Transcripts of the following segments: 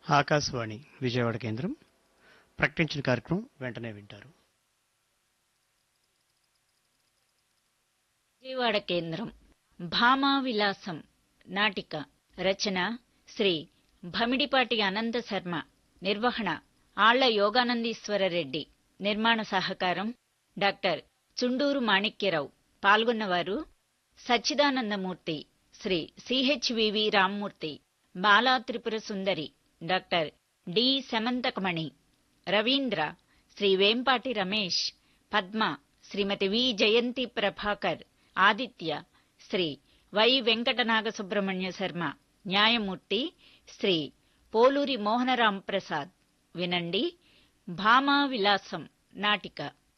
ఆకాశవాణి విజయవాడ కేంద్రం ప్రకటించిన కార్యక్రమం వెంటనే వింటారు విజయవాడ కేంద్రం భామా విలాసం నాటిక రచన శ్రీ భమిడిపాటి అనంత శర్మ నిర్వహణ ఆళ్ల యోగానందీశ్వర రెడ్డి నిర్మాణ సహకారం డాక్టర్ చుండూరు మాణిక్యరావు పాల్గొన్నవారు Sachchidanandamurthy Shri C H V V Rammurthy Bala Tripura Sundari doctor D Shamanthakamani Ravindra Shri Vempati Ramesh Padma Shrimati V Jayanthi Prabhakar Aditya Shri Y Venkatanaga Subrahmanya Sharma న్యాయమూర్తి శ్రీ పోలూరి మోహనరాం ప్రసాద్ వినండి భామా విలాసం నాటిక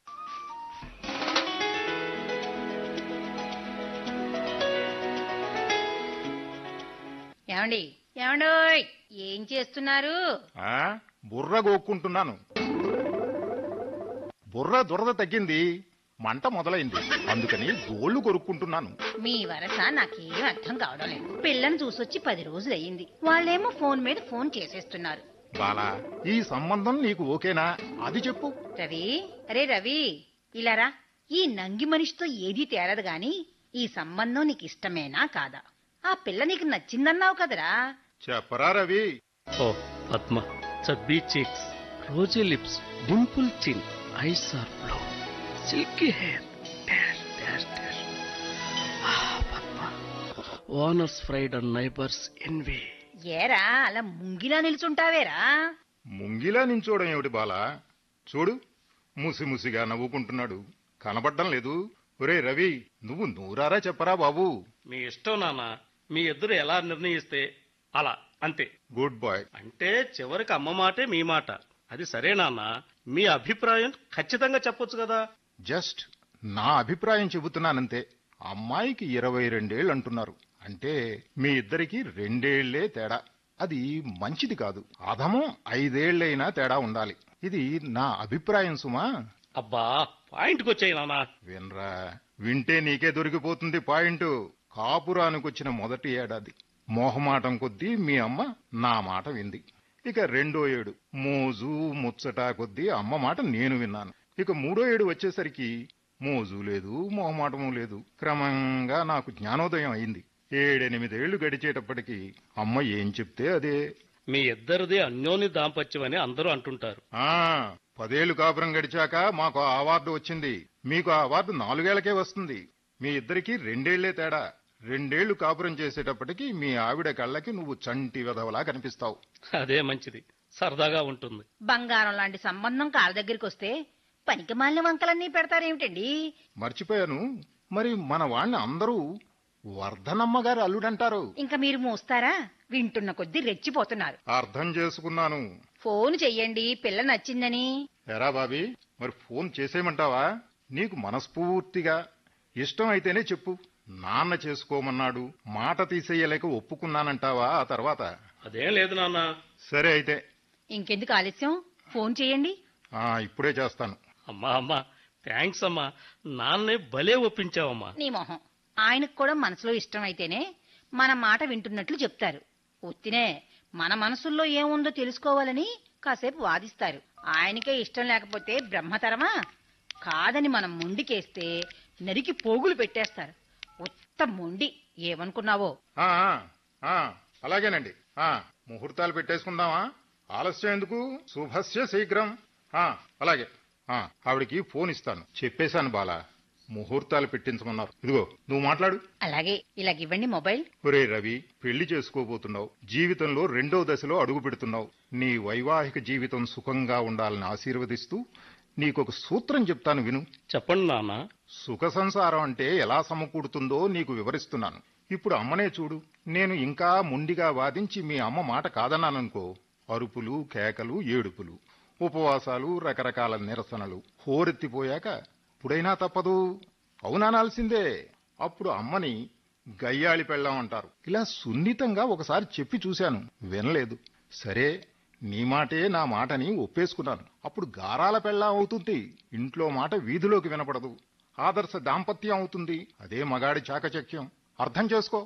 ఏమండి ఏమండోయ్ ఏం చేస్తున్నారు ఆ బుర్ర గోక్కుంటున్నాను బుర్ర దురద తగ్గింది మంట మొదలైంది అందుకని గోళ్లు కొరుక్కుంటున్నాను మీ వరస నాకేం అర్థం కావడం లేదు పిల్లని చూసొచ్చి పది రోజులు అయ్యింది వాళ్ళేమో ఫోన్ మీద ఫోన్ చేసేస్తున్నారు బాలా ఈ సంబంధం నీకు ఓకేనా అది చెప్పు రవి అరే రవి ఇలారా ఈ నంగి మనిషితో ఏదీ తేలదు గాని ఈ సంబంధం నీకు ఇష్టమేనా కాదా ఆ పిల్ల నీకు నచ్చిందన్నావు కదరా చెప్పరా Ravi Oh, Padma, chubby cheeks, rosy lips, dimple chin, eyes are blue, silky hair, dash, dash, dash. Ah, Padma, owners pride and neighbors envy. ఏరా అలా ముంగిలా నిల్చుంటావేరా ముంగిలా నించోడం ఏమిటి బాలా చూడు ముసిముసిగా నవ్వుకుంటున్నాడు కనబడ్డం లేదు ఒరే రవి నువ్వు నూరారా చెప్పరా బాబు మీ ఇష్టం నాన్న మీ ఇద్దరు ఎలా నిర్ణయిస్తే అలా అంతే గుడ్ బాయ్ అంటే చివరికి అమ్మ మాటే మీ మాట అది సరే నాన్న మీ అభిప్రాయం ఖచ్చితంగా చెప్పొచ్చు కదా జస్ట్ నా అభిప్రాయం చెబుతున్నానంతే అమ్మాయికి ఇరవై రెండేళ్ళు అంటున్నారు అంటే మీ ఇద్దరికి రెండేళ్లే తేడా అది మంచిది కాదు అధమం ఐదేళ్లైనా తేడా ఉండాలి ఇది నా అభిప్రాయం సుమా అబ్బా పాయింట్కి వచ్చాయి నాన్న వినరా వింటే నీకే దొరికిపోతుంది పాయింట్ కాపురానికొచ్చిన మొదటి ఏడాది మోహమాటం కొద్దీ మీ అమ్మ నా మాట వింది ఇక రెండో ఏడు మోజు ముచ్చట కొద్దీ అమ్మ మాట నేను విన్నాను ఇక మూడో ఏడు వచ్చేసరికి మోజు లేదు మొహమాటము లేదు క్రమంగా నాకు జ్ఞానోదయం అయింది ఏడెనిమిదేళ్లు గడిచేటప్పటికి అమ్మ ఏం చెప్తే అదే మీ ఇద్దరిది అన్యోన్య దాంపత్యం అని అందరూ అంటుంటారు ఆ పదేళ్లు కాపురం గడిచాక మాకు ఆ అవార్డు వచ్చింది మీకు ఆ అవార్డు నాలుగేళ్లకే వస్తుంది మీ ఇద్దరికి రెండేళ్లే తేడా రెండేళ్లు కాపురం చేసేటప్పటికి మీ ఆవిడ కళ్ళకి నువ్వు చంటి వెధవలా కనిపిస్తావు అదే మంచిది సరదాగా ఉంటుంది బంగారం లాంటి సంబంధం కాళ్ళ దగ్గరికి వస్తే పనికి మాలిన వంకలన్నీ పెడతారేమిటండి మర్చిపోయాను మరి మన వాణ్ణి అందరూ వర్ధనమ్మ గారు అల్లుడంటారు ఇంకా మీరు మూస్తారా వింటున్న కొద్దీ రెచ్చిపోతున్నారు అర్థం చేసుకున్నాను ఫోన్ చెయ్యండి పిల్ల నచ్చిందని ఎరా బాబీ మరి ఫోన్ చేసేయమంటావా నీకు మనస్ఫూర్తిగా ఇష్టం అయితేనే చెప్పు నాన్న చేసుకోమన్నాడు మాట తీసేయలేక ఒప్పుకున్నానంటావా ఆ తర్వాత అదేం లేదు నాన్న సరే అయితే ఇంకెందుకు ఆలస్యం ఫోన్ చేయండి ఆ ఇప్పుడే చేస్తాను అమ్మా అమ్మా థ్యాంక్స్ అమ్మా నాన్నే భలే ఒప్పించావమ్మా నీ మొహం ఆయనకు కూడా మనసులో ఇష్టం అయితేనే మన మాట వింటున్నట్లు చెప్తారు ఉత్తినే మన మనసుల్లో ఏముందో తెలుసుకోవాలని కాసేపు వాదిస్తారు ఆయనకే ఇష్టం లేకపోతే బ్రహ్మతరమా కాదని మనం మొండికేస్తే నరికి పోగులు పెట్టేస్తారు ఉత్త మొండి ఏమనుకున్నావో ఆ ఆ, ఆ, అలాగేనండి ఆ ముహూర్తాలు పెట్టేసుకుందామా ఆలస్యం ఎందుకు శుభస్య శీఘ్రం ఆ అలాగే ఆ ఆవిడికి ఫోన్ ఇస్తాను చెప్పేశాను బాలా ముహూర్తాలు పెట్టించమన్నారు ఇదిగో నువ్వు మాట్లాడు అలాగే ఇలాగివ్వండి మొబైల్ ఒరే రవి పెళ్లి చేసుకోబోతున్నావు జీవితంలో రెండో దశలో అడుగు పెడుతున్నావు నీ వైవాహిక జీవితం సుఖంగా ఉండాలని ఆశీర్వదిస్తూ నీకొక సూత్రం చెప్తాను విను చెప్పండి నాన్న సుఖ సంసారం అంటే ఎలా సమకూడుతుందో నీకు వివరిస్తున్నాను ఇప్పుడు అమ్మనే చూడు నేను ఇంకా ముండిగా వాదించి మీ అమ్మ మాట కాదన్నాననుకో అరుపులు కేకలు ఏడుపులు ఉపవాసాలు రకరకాల నిరసనలు హోరెత్తిపోయాక ఇప్పుడైనా తప్పదు అవునానాల్సిందే అప్పుడు అమ్మని గయ్యాళి పెళ్ళాం అంటారు ఇలా సున్నితంగా ఒకసారి చెప్పి చూశాను వినలేదు సరే నీ మాటే నా మాటని ఒప్పేసుకున్నాను అప్పుడు గారాల పెళ్ళాం అవుతుంది ఇంట్లో మాట వీధిలోకి వినపడదు ఆదర్శ దాంపత్యం అవుతుంది అదే మగాడి చాకచక్యం అర్థం చేసుకో